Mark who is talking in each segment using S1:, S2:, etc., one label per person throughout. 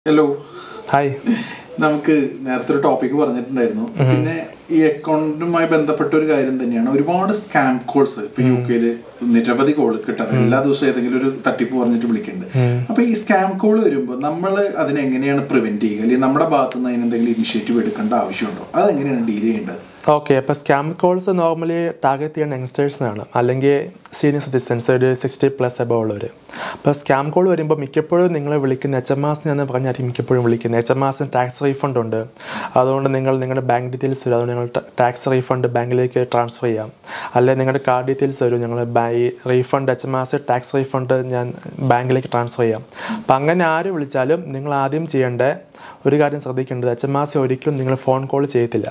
S1: hello
S2: hi
S1: നമുക്ക് നേരത്തെ ഒരു ടോപ്പിക് പറഞ്ഞിട്ടുണ്ടായിരുന്നു പിന്നെ ഈ അക്കൗണ്ടുമായി ബന്ധപ്പെട്ട ഒരു കാര്യം തന്നെയാണ് ഒരുപാട് സ്കാം കോൾസ് ഇപ്പൊ യു കെയിൽ നിരവധി കോൾ കിട്ടാതെ എല്ലാ ദിവസവും ഏതെങ്കിലും ഒരു തട്ടിപ്പ് പറഞ്ഞിട്ട് വിളിക്കുന്നുണ്ട് അപ്പൊ ഈ സ്കാം കോൾ വരുമ്പോൾ നമ്മൾ അതിനെ എങ്ങനെയാണ് പ്രിവെന്റ് ചെയ്യുക അല്ലെങ്കിൽ നമ്മുടെ ഭാഗത്തു നിന്ന് അതിന് എന്തെങ്കിലും ഇനിഷ്യേറ്റീവ് എടുക്കേണ്ട ആവശ്യമുണ്ടോ അത് എങ്ങനെയാണ് ഡീൽ ചെയ്യേണ്ടത്
S2: ഓക്കെ അപ്പോൾ സ്കാം കോൾസ് നോർമലി ടാർഗറ്റ് ചെയ്യുന്ന യങ്സ്റ്റേഴ്സിനാണ് അല്ലെങ്കിൽ സീനിയർ സിറ്റിസൺസ് ഒരു സിക്സ്റ്റി പ്ലസ് എബോ ഉള്ളവർ അപ്പോൾ സ്കാം കോൾ വരുമ്പോൾ മിക്കപ്പോഴും നിങ്ങളെ വിളിക്കുന്ന എച്ച് എം ആസിന് എന്ന് പറഞ്ഞായിരിക്കും മിക്കപ്പോഴും വിളിക്കുന്നത് എച്ച് എം ആസിന് ടാക്സ് റീഫണ്ട് ഉണ്ട് അതുകൊണ്ട് നിങ്ങൾ നിങ്ങളുടെ ബാങ്ക് ഡീറ്റെയിൽസ് വരും അതുകൊണ്ട് നിങ്ങൾ ടാക്സ് റീഫണ്ട് ബാങ്കിലേക്ക് ട്രാൻസ്ഫർ ചെയ്യാം അല്ലെങ്കിൽ നിങ്ങളുടെ കാർഡ് ഡീറ്റെയിൽസ് വരും ഞങ്ങൾ ഈ refund H M R C tax refund ഞാൻ ബാങ്കിലേക്ക് ട്രാൻസ്ഫർ ചെയ്യാം അപ്പം അങ്ങനെ ആര് വിളിച്ചാലും നിങ്ങൾ ആദ്യം ചെയ്യേണ്ട ഒരു കാര്യം ശ്രദ്ധിക്കേണ്ടത് എച്ച് എം ആസി ഒരിക്കലും നിങ്ങൾ ഫോൺ കോൾ ചെയ്യത്തില്ല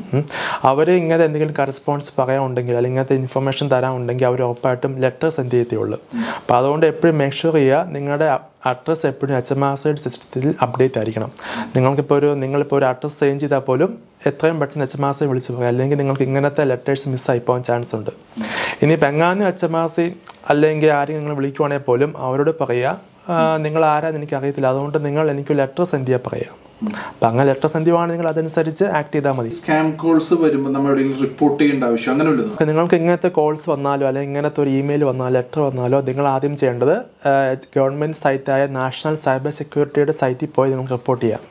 S2: അവർ ഇങ്ങനത്തെ എന്തെങ്കിലും കറസ്പോൺസ് പറയാനുണ്ടെങ്കിൽ അല്ലെങ്കിൽ ഇങ്ങനത്തെ ഇൻഫർമേഷൻ തരാനുണ്ടെങ്കിൽ അവർ ഉറപ്പായിട്ടും ലെറ്റർ സെൻഡ് ചെയ്യത്തുള്ളൂ അപ്പോൾ അതുകൊണ്ട് എപ്പോഴും മേക്ക് ഷുവർ ചെയ്യുക നിങ്ങളുടെ അഡ്രസ്സ് എപ്പോഴും എച്ച് എം ആസ് സിസ്റ്റത്തിൽ അപ്ഡേറ്റ് ആയിരിക്കണം നിങ്ങൾക്കിപ്പോൾ ഒരു നിങ്ങളിപ്പോൾ ഒരു അഡ്രസ്സ് ചേഞ്ച് ചെയ്താൽ പോലും എത്രയും പെട്ടെന്ന് എച്ച് എം ആസെ വിളിച്ച് പറയാം അല്ലെങ്കിൽ നിങ്ങൾക്ക് ഇങ്ങനത്തെ ലെറ്റേഴ്സ് മിസ്സായി പോകാൻ ചാൻസ് ഉണ്ട് ഇനിയിപ്പോൾ എങ്ങാനും എച്ച് എം ആസി അല്ലെങ്കിൽ ആരും നിങ്ങൾ വിളിക്കുവാണെങ്കിൽ പോലും അവരോട് പറയുക ആ, നിങ്ങൾ ആരാന്ന് എനിക്ക് അറിയത്തില്ല അതുകൊണ്ട് നിങ്ങൾ എനിക്ക് ലെറ്റർ സെൻഡ് ചെയ്യാൻ പറയാം അപ്പം അങ്ങനെ ലെറ്റർ സെൻഡ് ചെയ്യുവാണെങ്കിൽ നിങ്ങൾ അതനുസരിച്ച് ആക്ട് ചെയ്താൽ മതി
S1: സ്കാം കോൾസ് വരുമ്പോൾ നമ്മൾ എവിടെയെങ്കിലും റിപ്പോർട്ട് ചെയ്യേണ്ട ആവശ്യം അങ്ങനെ വല്ലതും
S2: അപ്പം നിങ്ങൾക്ക് ഇങ്ങനത്തെ കോൾസ് വന്നാലോ അല്ലെങ്കിൽ ഇങ്ങനത്തെ ഒരു ഇമെയിൽ വന്നാലോ ലെറ്റർ വന്നാലോ നിങ്ങൾ ആദ്യം ചെയ്യേണ്ടത് ഗവൺമെൻറ് സൈറ്റായ നാഷണൽ സൈബർ സെക്യൂരിറ്റിയുടെ സൈറ്റിൽ പോയി നിങ്ങൾക്ക് റിപ്പോർട്ട് ചെയ്യാം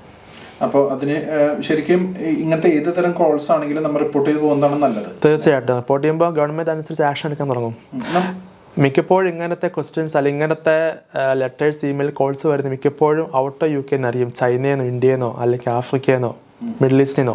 S1: അപ്പോൾ അതിന് ഏഹ്, ശരിക്കും ഈ ഇങ്ങനത്തെ ഏത് തരം കോൾസ് ആണെങ്കിലും നമ്മൾ റിപ്പോർട്ട് ചെയ്ത് പോകുന്നതാണ് നല്ലത്
S2: തീർച്ചയായിട്ടും റിപ്പോർട്ട് ചെയ്യുമ്പോൾ ഗവൺമെൻറ് അനുസരിച്ച് ആക്ഷൻ എടുക്കാൻ തുടങ്ങും
S1: നം-
S2: മിക്കപ്പോഴും ഇങ്ങനത്തെ ക്വസ്റ്റ്യൻസ് അല്ലെങ്കിൽ ഇങ്ങനത്തെ ലെറ്റേഴ്സ് ഇമെയിൽ കോൾസ് വരുന്നത് മിക്കപ്പോഴും ഔട്ട് ഓഫ് യു കെ എന്നറിയും ചൈനയെന്നോ ഇന്ത്യയെന്നോ അല്ലെങ്കിൽ ആഫ്രിക്കയെന്നോ മിഡിൽ ഈസ്റ്റിനോ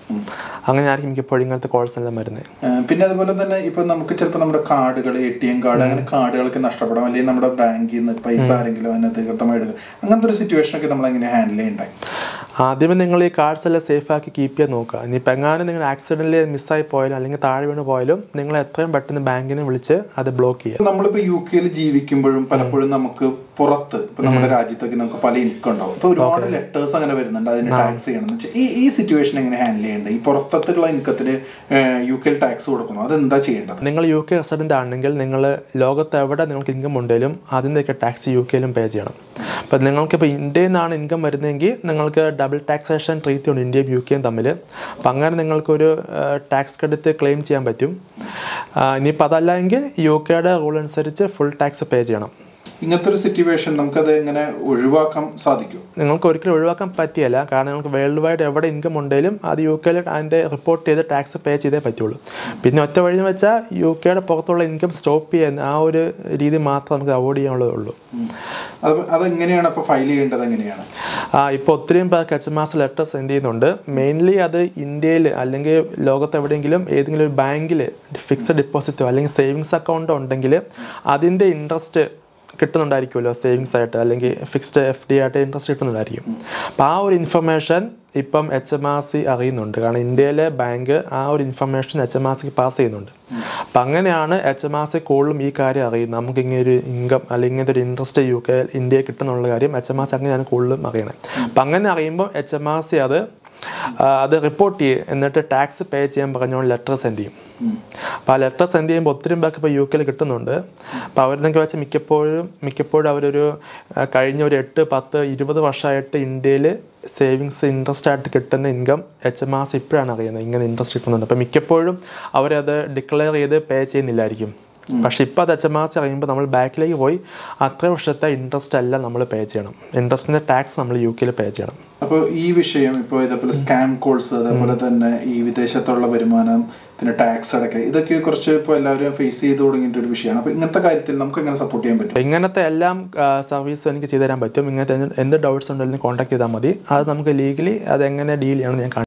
S2: അങ്ങനെ ആയിരിക്കും മിക്കപ്പോഴും ഇങ്ങനത്തെ കോൾസ് എല്ലാം വരുന്നത്
S1: ഏഹ് പിന്നെ അതുപോലെ തന്നെ ഇപ്പൊ നമുക്ക് ചിലപ്പോൾ നമ്മുടെ കാർഡുകൾ എ ടി എം കാർഡ് അങ്ങനെ കാർഡുകളൊക്കെ നഷ്ടപ്പെടാം അല്ലെങ്കിൽ നമ്മുടെ ബാങ്കിൽ നിന്ന് പൈസ ആരെങ്കിലും അതിനകത്ത് കൃത്യമായി എടുക്കുക അങ്ങനത്തെ ഒരു സിറ്റുവേഷൻ ഒക്കെ നമ്മൾ എങ്ങനെ ഹാൻഡിൽ ചെയ്യണ്ടേ
S2: ആദ്യമേ നിങ്ങൾ ഈ കാർഡ്സ് എല്ലാം സേഫ് ആക്കി കീപ്പ് ചെയ്യാൻ നോക്കുക ഇനിയിപ്പോൾ എങ്ങാനും നിങ്ങൾ ആക്സിഡൻ്റലി മിസ്സായി പോയാലും അല്ലെങ്കിൽ താഴെ വീണ് പോയാലും നിങ്ങൾ എത്രയും പെട്ടെന്ന് ബാങ്കിനെ വിളിച്ച് അത് ബ്ലോക്ക് ചെയ്യുക
S1: നമ്മളിപ്പോ യു കെയിൽ ജീവിക്കുമ്പോഴും പലപ്പോഴും നമുക്ക് പുറത്ത് ഇപ്പൊ നമ്മുടെ രാജ്യത്തൊക്കെ നമുക്ക് പല ഇൻകം ഉണ്ടാവും ഇപ്പൊ ഒരുപാട് ലെറ്റേഴ്സ് അങ്ങനെ വരുന്നുണ്ട് അതിന് ടാക്സ് ചെയ്യണം എന്ന് വെച്ചാൽ ഈ ഈ സിറ്റുവേഷൻ എങ്ങനെ ഹാൻഡിൽ ചെയ്യേണ്ടത് ഈ പുറത്തുള്ള ഇൻകത്തിന് യു കെയിൽ ടാക്സ് കൊടുക്കണം അതെന്താ ചെയ്യേണ്ടത്
S2: നിങ്ങൾ യു കെ റെസിഡൻ്റ് ആണെങ്കിൽ നിങ്ങൾ ലോകത്ത് എവിടെ നിങ്ങൾക്ക് ഇൻകം ഉണ്ടെങ്കിലും അതിൻ്റെയൊക്കെ ടാക്സ് യു കെയിലും പേ ചെയ്യണം അപ്പം നിങ്ങൾക്കിപ്പോൾ ഇന്ത്യയിൽ നിന്നാണ് ഇൻകം വരുന്നതെങ്കിൽ നിങ്ങൾക്ക് ഡബിൾ ടാക്സേഷൻ ട്രീറ്റ് ഉണ്ട് ഇന്ത്യയും യു കെയും തമ്മിൽ അപ്പം അങ്ങനെ നിങ്ങൾക്കൊരു ടാക്സ് ക്രെഡിറ്റ് ക്ലെയിം ചെയ്യാൻ പറ്റും ആ, ഇനിയിപ്പോൾ അതല്ല എങ്കിൽ യു കെയുടെ റൂൾ അനുസരിച്ച് ഫുൾ ടാക്സ് പേ ചെയ്യണം
S1: ഇങ്ങനത്തെ ഒരു സിറ്റുവേഷൻ നമുക്കത് എങ്ങനെ ഒഴിവാക്കാൻ സാധിക്കും
S2: നിങ്ങൾക്ക് ഒരിക്കലും ഒഴിവാക്കാൻ പറ്റിയല്ല കാരണം നിങ്ങൾക്ക് വേൾഡ് വൈഡ് എവിടെ ഇൻകം ഉണ്ടെങ്കിലും അത് യു കെയിൽ അതിൻ്റെ റിപ്പോർട്ട് ചെയ്ത് ടാക്സ് പേ ചെയ്തേ പറ്റുള്ളൂ പിന്നെ ഒറ്റ വഴി എന്ന് വെച്ചാൽ യു കെയുടെ പുറത്തുള്ള ഇൻകം സ്റ്റോപ്പ് ചെയ്യാൻ ആ ഒരു രീതി മാത്രം നമുക്ക് അവോയ്ഡ് ചെയ്യാനുള്ളതേ ഉള്ളൂ
S1: അത് അതെങ്ങനെയാണ് അപ്പൊ ഫയൽ ചെയ്യേണ്ടത് എങ്ങനെയാണ്
S2: ആ ഇപ്പോൾ ഒത്തിരിയും പേർക്ക് H M R C letter send ചെയ്യുന്നുണ്ട് മെയിൻലി അത് ഇന്ത്യയിൽ അല്ലെങ്കിൽ ലോകത്ത് എവിടെയെങ്കിലും ഏതെങ്കിലും ഒരു ബാങ്കിൽ ഫിക്സഡ് ഡെപ്പോസിറ്റോ അല്ലെങ്കിൽ സേവിങ്സ് അക്കൗണ്ടോ ഉണ്ടെങ്കിൽ അതിൻ്റെ ഇൻട്രസ്റ്റ് കിട്ടുന്നുണ്ടായിരിക്കുമല്ലോ സേവിങ്സ് ആയിട്ട് അല്ലെങ്കിൽ ഫിക്സ്ഡ് എഫ് ഡി ആയിട്ട് ഇൻട്രസ്റ്റ് കിട്ടുന്നുണ്ടായിരിക്കും അപ്പോൾ ആ ഒരു ഇൻഫർമേഷൻ ഇപ്പം എച്ച് എം ആർ സി അറിയുന്നുണ്ട് കാരണം ഇന്ത്യയിലെ ബാങ്ക് ആ ഒരു ഇൻഫർമേഷൻ എച്ച് എം ആർ സിക്ക് പാസ് ചെയ്യുന്നുണ്ട് അപ്പം അങ്ങനെയാണ് എച്ച് എം ആർ സി കൂടുതലും ഈ കാര്യം അറിയുന്നത് നമുക്ക് ഇങ്ങനെ ഒരു ഇൻകം അല്ലെങ്കിൽ ഇങ്ങനത്തെ ഒരു ഇൻട്രസ്റ്റ് യു കെ ഇന്ത്യയിൽ കിട്ടുന്നുള്ള കാര്യം എച്ച് എം ആർ സി അങ്ങനെയാണ് കൂടുതലും അറിയണത് അപ്പം അങ്ങനെ അറിയുമ്പോൾ എച്ച് എം ആർ സി അത് ആ, അത് റിപ്പോർട്ട് ചെയ്യും എന്നിട്ട് ടാക്സ് പേ ചെയ്യാൻ പറഞ്ഞുകൊണ്ട് ലെറ്റർ സെൻഡ് ചെയ്യും അപ്പോൾ ആ ലെറ്റർ സെൻഡ് ചെയ്യുമ്പോൾ ഒത്തിരി പേർക്ക് ഇപ്പോൾ യു കെയിൽ കിട്ടുന്നുണ്ട് അപ്പോൾ അവരെന്നൊക്കെ വെച്ചാൽ മിക്കപ്പോഴും മിക്കപ്പോഴും അവരൊരു ആ, കഴിഞ്ഞ ഒരു എട്ട് പത്ത് ഇരുപത് വർഷമായിട്ട് ഇന്ത്യയിൽ സേവിങ്സ് ഇൻട്രസ്റ്റ് ആയിട്ട് കിട്ടുന്ന ഇൻകം എച്ച് എം ആസ് ഇപ്പോഴാണ് അറിയുന്നത് ഇങ്ങനെ ഇൻട്രസ്റ്റ് കിട്ടുന്നുണ്ട് അപ്പോൾ മിക്കപ്പോഴും അവരത് ഡിക്ലെയർ ചെയ്ത് പേ ചെയ്യുന്നില്ലായിരിക്കും പക്ഷേ ഇപ്പോൾ അത് എച്ച് എം ആസ് അറിയുമ്പോൾ നമ്മൾ ബാക്കിലേക്ക് പോയി അത്ര വർഷത്തെ ഇൻട്രസ്റ്റ് എല്ലാം നമ്മൾ പേ ചെയ്യണം ഇൻട്രസ്റ്റിൻ്റെ ടാക്സ് നമ്മൾ യു കെയിൽ പേ ചെയ്യണം
S1: അപ്പോൾ ഈ വിഷയം ഇപ്പോൾ ഇതേപോലെ സ്കാം കോൾസ് അതേപോലെ തന്നെ ഈ വിദേശത്തുള്ള വരുമാനം പിന്നെ ടാക്സ് അടക്കം ഇതൊക്കെ കുറച്ച് ഇപ്പോൾ എല്ലാവരും ഫേസ് ചെയ്ത് തുടങ്ങിയിട്ട് ഒരു വിഷയമാണ് അപ്പോൾ ഇങ്ങനത്തെ കാര്യത്തിൽ നമുക്ക് എങ്ങനെ സപ്പോർട്ട് ചെയ്യാൻ പറ്റും
S2: ഇങ്ങനത്തെ എല്ലാം സർവീസും എനിക്ക് ചെയ്തു തരാൻ പറ്റും ഇങ്ങനത്തെ എന്ത് എന്ത് ഡൗട്ട്സ് ഉണ്ടെങ്കിലും കോൺടാക്ട് ചെയ്താൽ മതി അത് നമുക്ക് ലീഗലി അത് എങ്ങനെ ഡീൽ ചെയ്യണം ഞാൻ കാണിച്ചു